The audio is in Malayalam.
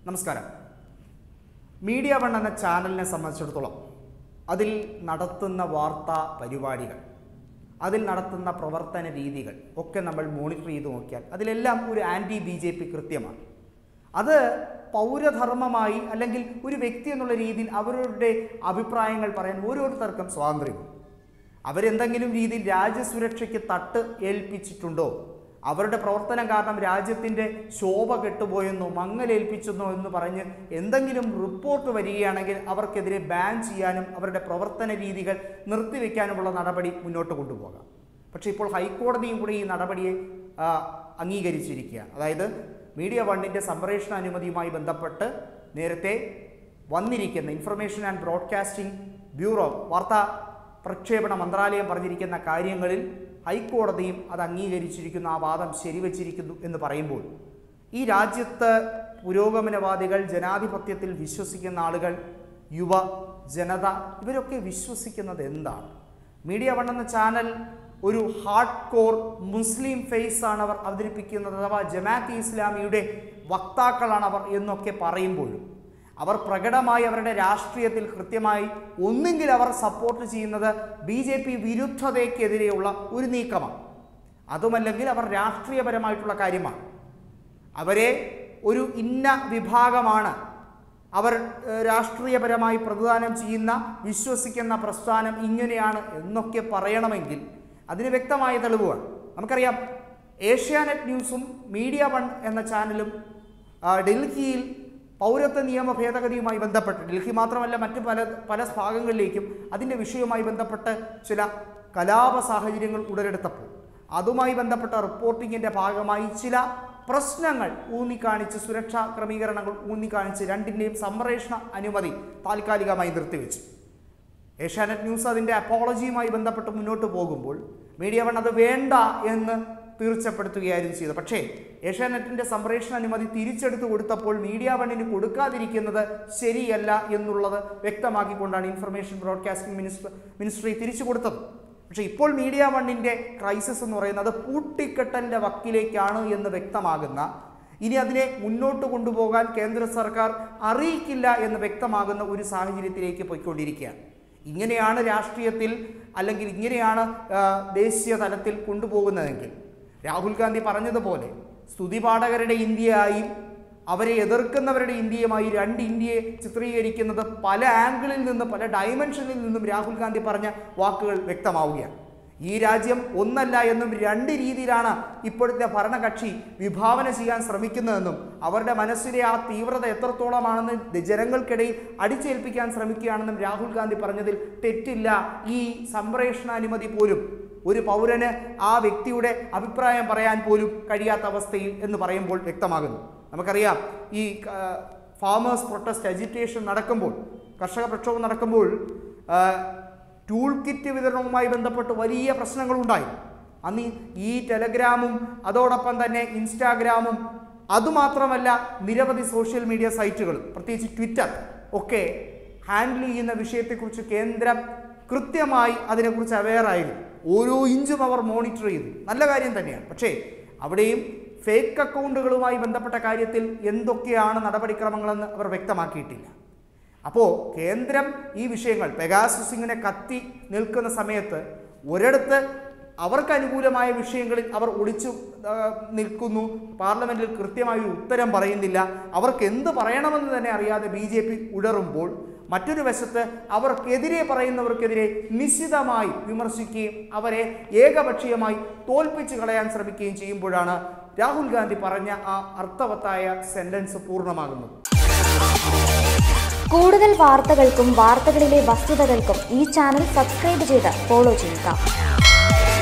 നമസ്കാരം മീഡിയ വൺ എന്ന ചാനലിനെ സംബന്ധിച്ചിടത്തോളം അതിൽ നടത്തുന്ന വാർത്താ പരിപാടികൾ അതിൽ നടത്തുന്ന പ്രവർത്തന രീതികൾ ഒക്കെ നമ്മൾ മോണിറ്റർ ചെയ്ത് നോക്കിയാൽ അതിലെല്ലാം ഒരു ആൻറ്റി ബി ജെ പി കൃത്യമാണ് അത് പൗരധർമ്മമായി അല്ലെങ്കിൽ ഒരു വ്യക്തി എന്നുള്ള രീതിയിൽ അവരുടെ അഭിപ്രായങ്ങൾ പറയാൻ ഓരോരുത്തർക്കും സ്വാതന്ത്ര്യമുണ്ട് അവരെന്തെങ്കിലും രീതിയിൽ രാജ്യസുരക്ഷയ്ക്ക് തട്ട് ഏൽപ്പിച്ചിട്ടുണ്ടോ അവരുടെ പ്രവർത്തനം കാരണം രാജ്യത്തിൻ്റെ ശോഭ കെട്ടുപോയെന്നോ മങ്ങലേൽപ്പിച്ചെന്നോ എന്ന് പറഞ്ഞ് എന്തെങ്കിലും റിപ്പോർട്ട് വരികയാണെങ്കിൽ അവർക്കെതിരെ ബാൻ ചെയ്യാനും അവരുടെ പ്രവർത്തന രീതികൾ നിർത്തിവെക്കാനുമുള്ള നടപടി മുന്നോട്ട് കൊണ്ടുപോകാം പക്ഷേ ഇപ്പോൾ ഹൈക്കോടതിയും കൂടി ഈ നടപടിയെ ആ, അംഗീകരിച്ചിരിക്കുകയാണ് അതായത് മീഡിയ വണ്ണിൻ്റെ സംപ്രേഷണ അനുമതിയുമായി ബന്ധപ്പെട്ട് നേരത്തെ വന്നിരിക്കുന്ന ഇൻഫർമേഷൻ ആൻഡ് ബ്രോഡ്കാസ്റ്റിംഗ് ബ്യൂറോ വാർത്താ പ്രക്ഷേപണ മന്ത്രാലയം പറഞ്ഞിരിക്കുന്ന കാര്യങ്ങളിൽ ഹൈക്കോടതിയും അത് അംഗീകരിച്ചിരിക്കുന്നു ആ വാദം ശരിവച്ചിരിക്കുന്നു എന്ന് പറയുമ്പോൾ ഈ രാജ്യത്ത് പുരോഗമനവാദികൾ ജനാധിപത്യത്തിൽ വിശ്വസിക്കുന്ന ആളുകൾ യുവ ജനത ഇവരൊക്കെ വിശ്വസിക്കുന്നത് എന്താണ് മീഡിയ വൺ എന്ന ചാനൽ ഒരു ഹാർഡ് കോർ മുസ്ലിം ഫേസ് ആണ് അവർ അവതരിപ്പിക്കുന്നത് അഥവാ ജമാഅത്ത് ഇസ്ലാമിയുടെ വക്താക്കളാണ് അവർ എന്നൊക്കെ പറയുമ്പോഴും അവർ പ്രകടമായി അവരുടെ രാഷ്ട്രീയത്തിൽ കൃത്യമായി ഒന്നെങ്കിൽ അവർ സപ്പോർട്ട് ചെയ്യുന്നത് ബി ജെ പി വിരുദ്ധതയ്ക്കെതിരെയുള്ള ഒരു നീക്കമാണ് അതുമല്ലെങ്കിൽ അവർ രാഷ്ട്രീയപരമായിട്ടുള്ള കാര്യമാണ് അവരെ ഒരു ഇന്ന വിഭാഗമാണ് അവർ ഏഹ്, രാഷ്ട്രീയപരമായി പ്രതിദാനം ചെയ്യുന്ന വിശ്വസിക്കുന്ന പ്രസ്ഥാനം ഇങ്ങനെയാണ് എന്നൊക്കെ പറയണമെങ്കിൽ അതിന് വ്യക്തമായ തെളിവുകൾ നമുക്കറിയാം ഏഷ്യാനെറ്റ് ന്യൂസും മീഡിയ വൺ എന്ന ചാനലും ആ, ഡൽഹിയിൽ പൗരത്വ നിയമ ഭേദഗതിയുമായി ബന്ധപ്പെട്ട് ഡൽഹി മാത്രമല്ല മറ്റ് പല പല ഭാഗങ്ങളിലേക്കും അതിൻ്റെ വിഷയവുമായി ബന്ധപ്പെട്ട് ചില കലാപ സാഹചര്യങ്ങൾ ഉടലെടുത്തപ്പോൾ അതുമായി ബന്ധപ്പെട്ട റിപ്പോർട്ടിങ്ങിൻ്റെ ഭാഗമായി ചില പ്രശ്നങ്ങൾ ഊന്നിക്കാണിച്ച് സുരക്ഷാ ക്രമീകരണങ്ങൾ ഊന്നിക്കാണിച്ച് രണ്ടിൻ്റെയും സംപ്രേഷണ അനുമതി താൽക്കാലികമായി നിർത്തിവെച്ചു ഏഷ്യാനെറ്റ് ന്യൂസ് അതിൻ്റെ അപ്പോളജിയുമായി ബന്ധപ്പെട്ട് മുന്നോട്ട് പോകുമ്പോൾ മീഡിയ വൺ അത് വേണ്ട എന്ന് തീർച്ചപ്പെടുത്തുകയായിരുന്നു ചെയ്തത് പക്ഷേ ഏഷ്യാനെറ്റിൻ്റെ സംപ്രേഷണ അനുമതി തിരിച്ചെടുത്ത് കൊടുത്തപ്പോൾ മീഡിയ വണ്ണിന് കൊടുക്കാതിരിക്കുന്നത് ശരിയല്ല എന്നുള്ളത് വ്യക്തമാക്കിക്കൊണ്ടാണ് ഇൻഫർമേഷൻ ബ്രോഡ്കാസ്റ്റിംഗ് മിനിസ്റ്റർ മിനിസ്ട്രി തിരിച്ചു കൊടുത്തത് പക്ഷേ ഇപ്പോൾ മീഡിയ വണ്ണിൻ്റെ ക്രൈസിസ് എന്ന് പറയുന്നത് പൂട്ടിക്കെട്ടലിൻ്റെ വക്കിലേക്കാണ് എന്ന് വ്യക്തമാകുന്ന ഇനി അതിനെ മുന്നോട്ട് കൊണ്ടുപോകാൻ കേന്ദ്ര സർക്കാർ അറിയിക്കില്ല എന്ന് വ്യക്തമാകുന്ന ഒരു സാഹചര്യത്തിലേക്ക് പോയിക്കൊണ്ടിരിക്കുകയാണ് ഇങ്ങനെയാണ് രാഷ്ട്രീയത്തിൽ അല്ലെങ്കിൽ ഇങ്ങനെയാണ് ആ, ദേശീയ തലത്തിൽ കൊണ്ടുപോകുന്നതെങ്കിൽ രാഹുൽ ഗാന്ധി പറഞ്ഞതുപോലെ സ്തുതിപാഠകരുടെ ഇന്ത്യയായും അവരെ എതിർക്കുന്നവരുടെ ഇന്ത്യയുമായി രണ്ട് ഇന്ത്യയെ ചിത്രീകരിക്കുന്നത് പല ആംഗിളിൽ നിന്ന് പല ഡയമെൻഷനിൽ നിന്നും രാഹുൽ ഗാന്ധി പറഞ്ഞ വാക്കുകൾ വ്യക്തമാവുകയാണ് ഈ രാജ്യം ഒന്നല്ല എന്നും രണ്ട് രീതിയിലാണ് ഇപ്പോഴത്തെ ഭരണകക്ഷി വിഭാവന ചെയ്യാൻ ശ്രമിക്കുന്നതെന്നും അവരുടെ മനസ്സിലെ ആ തീവ്രത എത്രത്തോളമാണെന്ന് ജനങ്ങൾക്കിടയിൽ അടിച്ചേൽപ്പിക്കാൻ ശ്രമിക്കുകയാണെന്നും രാഹുൽ ഗാന്ധി പറഞ്ഞതിൽ തെറ്റില്ല ഈ സംപ്രേഷണാനുമതി പോലും ഒരു പൗരന് ആ വ്യക്തിയുടെ അഭിപ്രായം പറയാൻ പോലും കഴിയാത്ത അവസ്ഥയിൽ എന്ന് പറയുമ്പോൾ വ്യക്തമാകുന്നു നമുക്കറിയാം ഈ ഫാമേഴ്സ് പ്രൊട്ടസ്റ്റ് അജിറ്റേഷൻ നടക്കുമ്പോൾ കർഷക പ്രക്ഷോഭം നടക്കുമ്പോൾ ആ, ടൂൾ കിറ്റ് വിതരണവുമായി ബന്ധപ്പെട്ട് വലിയ പ്രശ്നങ്ങളുണ്ടായി അന്ന് ഈ- ഈ ടെലഗ്രാമും അതോടൊപ്പം തന്നെ ഇൻസ്റ്റാഗ്രാമും അതുമാത്രമല്ല നിരവധി സോഷ്യൽ മീഡിയ സൈറ്റുകളും പ്രത്യേകിച്ച് ട്വിറ്റർ ഒക്കെ ഹാൻഡിൽ ചെയ്യുന്ന വിഷയത്തെക്കുറിച്ച് കേന്ദ്രം കൃത്യമായി അതിനെക്കുറിച്ച് അവെയർ ആയിരുന്നു ഓരോ ഇഞ്ചും അവർ മോണിറ്റർ ചെയ്തു നല്ല കാര്യം തന്നെയാണ് പക്ഷേ അവിടെയും ഫേക്ക് അക്കൗണ്ടുകളുമായി ബന്ധപ്പെട്ട കാര്യത്തിൽ എന്തൊക്കെയാണ് നടപടിക്രമങ്ങളെന്ന് അവർ വ്യക്തമാക്കിയിട്ടില്ല അപ്പോൾ കേന്ദ്രം ഈ വിഷയങ്ങൾ പെഗാസസ് ഇങ്ങനെ കത്തി നിൽക്കുന്ന സമയത്ത് ഒരിടത്ത് അവർക്ക് അനുകൂലമായ വിഷയങ്ങളിൽ അവർ ഒളിച്ചു ആ, നിൽക്കുന്നു പാർലമെന്റിൽ കൃത്യമായ ഒരു ഉത്തരം പറയുന്നില്ല അവർക്ക് എന്ത് പറയണമെന്ന് തന്നെ അറിയാതെ ബി ജെ പി ഉടറുമ്പോൾ മറ്റൊരു വശത്ത് അവർക്കെതിരെ പറയുന്നവർക്കെതിരെ നിശ്ചിതമായി വിമർശിക്കുകയും അവരെ ഏകപക്ഷീയമായി തോൽപ്പിച്ച് കളയാൻ ശ്രമിക്കുകയും ചെയ്യുമ്പോഴാണ് രാഹുൽ ഗാന്ധി പറഞ്ഞ ആ അർത്ഥവത്തായ സെന്റൻസ് പൂർണ്ണമാകുന്നത് കൂടുതൽ വാർത്തകൾക്കും വാർത്തകളിലെ വസ്തുതകൾക്കും ഈ ചാനൽ സബ്സ്ക്രൈബ് ചെയ്ത് ഫോളോ ചെയ്യുക